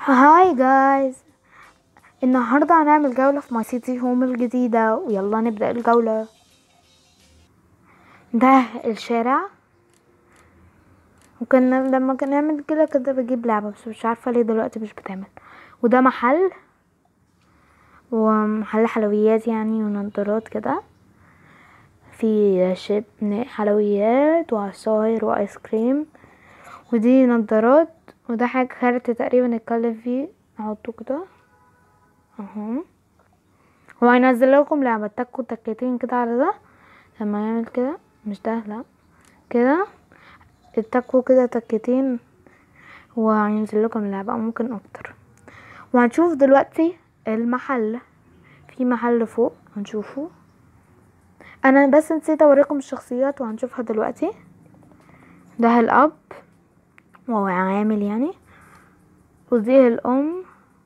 هاي جايز النهاردة هنعمل جولة في ماي سيتي هوم الجديدة ويلا نبدأ الجولة ده الشارع وكنا لما كنا نعمل كده كده بجيب لعبة بس مش عارفة ليه دلوقتي مش بتعمل وده محل ومحل حلويات يعني ونضارات كده في شيب حلويات وعصاير وايس كريم ودي نضارات وده حاجة كارت تقريبا اتكلم فيه احطه كده اهو هو هينزل لكم لعبة تكوا تكتين كده على ده لما يعمل كده مش ده لا كده اتكوا كده تكتين وهينزل لكم لعبة او ممكن اكتر وهنشوف دلوقتي المحل في محل فوق هنشوفه انا بس نسيت اوريكم الشخصيات وهنشوفها دلوقتي ده الاب وهو عامل يعني ودي الام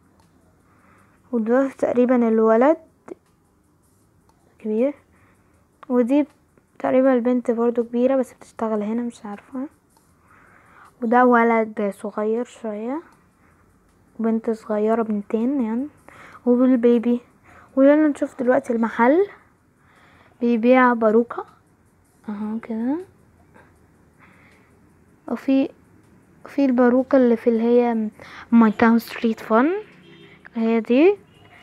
وده تقريبا الولد كبير ودي تقريبا البنت برضو كبيرة بس بتشتغل هنا مش عارفة وده ولد صغير شوية وبنت صغيرة بنتين يعني وبالبيبي ويلا نشوف دلوقتي المحل بيبيع باروكة اهو كده وفي في الباروكة اللي في اللي هي ماي تاون ستريت فن هي دي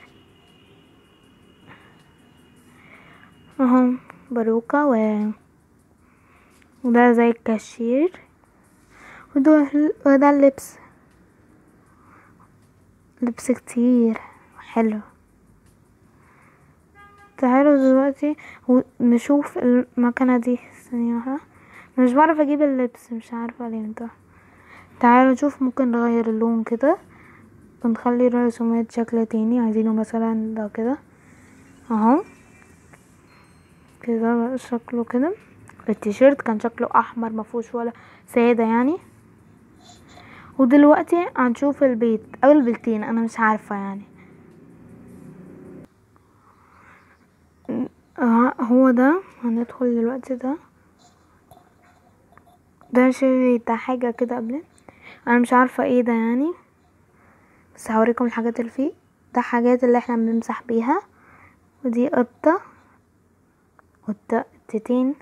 اهو باروكة و وده زي الكاشير وده وده اللبس لبس كتير حلو تعالوا دلوقتي نشوف المكنة دي ثانية واحدة مش بعرف اجيب اللبس مش عارفة ليه انت تعالوا نشوف ممكن نغير اللون كده ونخلي الرسومات شكل تاني عايزينه مثلا ده كده اهو كده شكله كده التيشيرت كان شكله احمر مفهوش ولا سادة يعني ودلوقتي هنشوف البيت او البيتين انا مش عارفة يعني هو ده هندخل دلوقتي ده ده شيء ده حاجة كده قبل انا مش عارفة ايه ده يعني بس هوريكم الحاجات اللي فيه ده حاجات اللي احنا بنمسح بيها ودي قطة قطتين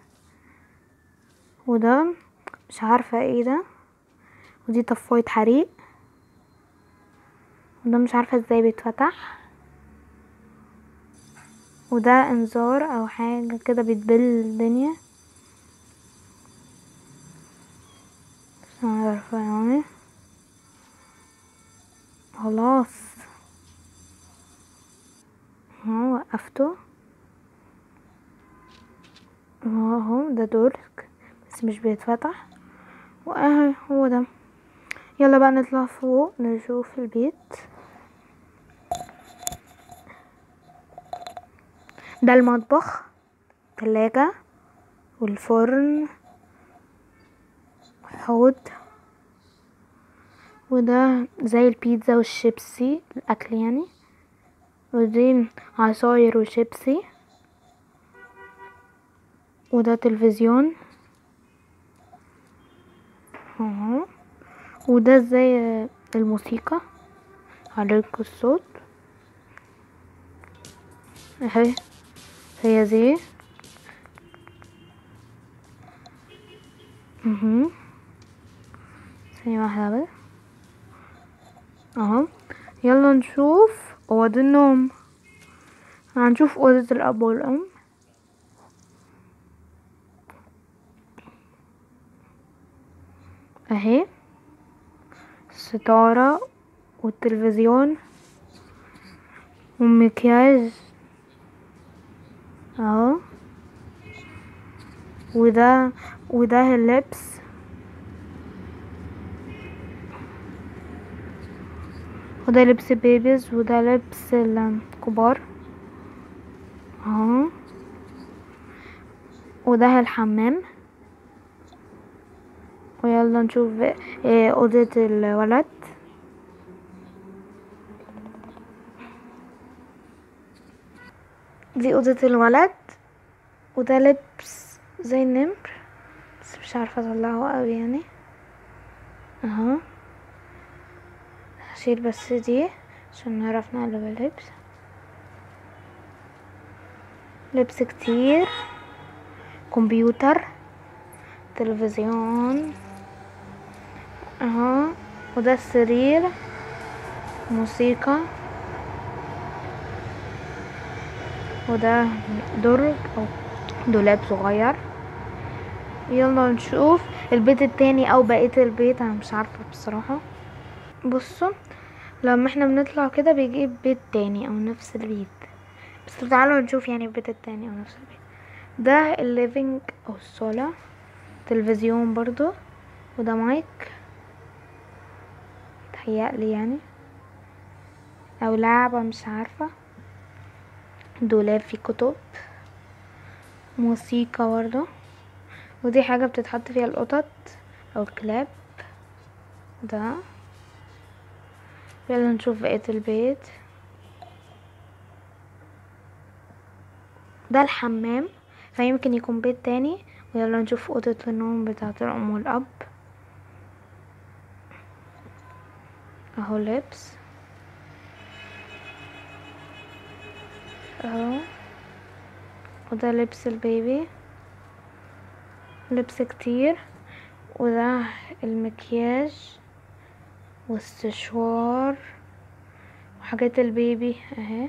وده مش عارفة ايه ده ودي طفاية حريق وده مش عارفة ازاي بيتفتح وده انذار او حاجة كده بتبل الدنيا مش عارفة يعني خلاص اهو وقفته اهو ده دورك بس مش بيتفتح واهو هو ده يلا بقى نطلع فوق نشوف البيت ده المطبخ تلاجة والفرن حوض وده زي البيتزا والشيبسي الاكل يعني ودي عصاير وشيبسي وده تلفزيون اهو وده زي الموسيقى عليك الصوت اهي هي دي اهو ثانية واحدة بس اهو يلا نشوف اوض النوم هنشوف اوضة الاب والام اهي الستارة والتلفزيون والمكياج اهو وده وده اللبس وده لبس بيبيز وده لبس الكبار اهو وده الحمام ويلا نشوف ايه اوضة الولد دي اوضة الولد وده لبس زي النمر بس مش عارفة اطلعه قوي يعني اهو هشيل بس دي عشان نعرف نقلب اللبس لبس كتير كمبيوتر تلفزيون اهو وده السرير موسيقى وده درج او دولاب صغير يلا نشوف البيت التاني او بقية البيت انا مش عارفة بصراحة بصوا لما احنا بنطلع كده بيجيب بيت تاني او نفس البيت بس تعالوا نشوف يعني البيت التاني او نفس البيت ده الليفينج او الصالة تلفزيون برضو وده مايك تهيألي يعني او لعبة مش عارفة دولاب فيه كتب موسيقى برضو ودي حاجة بتتحط فيها القطط او الكلاب ده يلا نشوف بقية البيت ده الحمام فيمكن يكون بيت تاني ويلا نشوف اوضة النوم بتاعة الام والاب اهو لبس اهو وده لبس البيبي لبس كتير وده المكياج والسشوار وحاجات البيبي اهي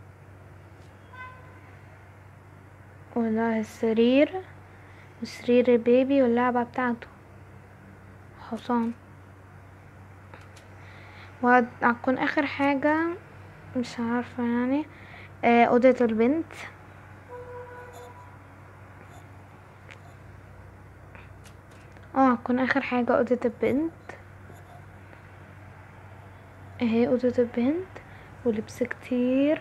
وده السرير وسرير البيبي واللعبة بتاعته حصان وهتكون اخر حاجة مش عارفة يعني آه، اوضة البنت اه هتكون اخر حاجة اوضة البنت اهي اوضة البنت ولبس كتير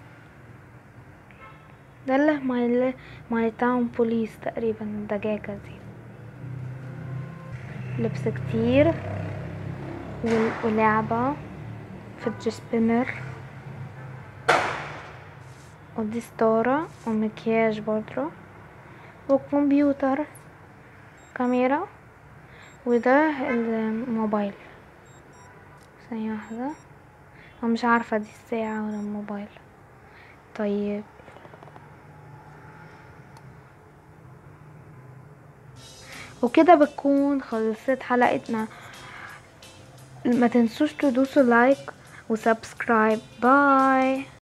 ده اللي ماي ماي تاون بوليس تقريبا الدجاجة دي لبس كتير وال- ولعبة فيدج سبينر ودي ستارة ومكياج برضو وكمبيوتر كاميرا وده الموبايل ثانية واحدة أنا مش عارفة دي الساعة ولا الموبايل طيب وكده بتكون خلصت حلقتنا ما تنسوش تدوسوا لايك وسبسكرايب باي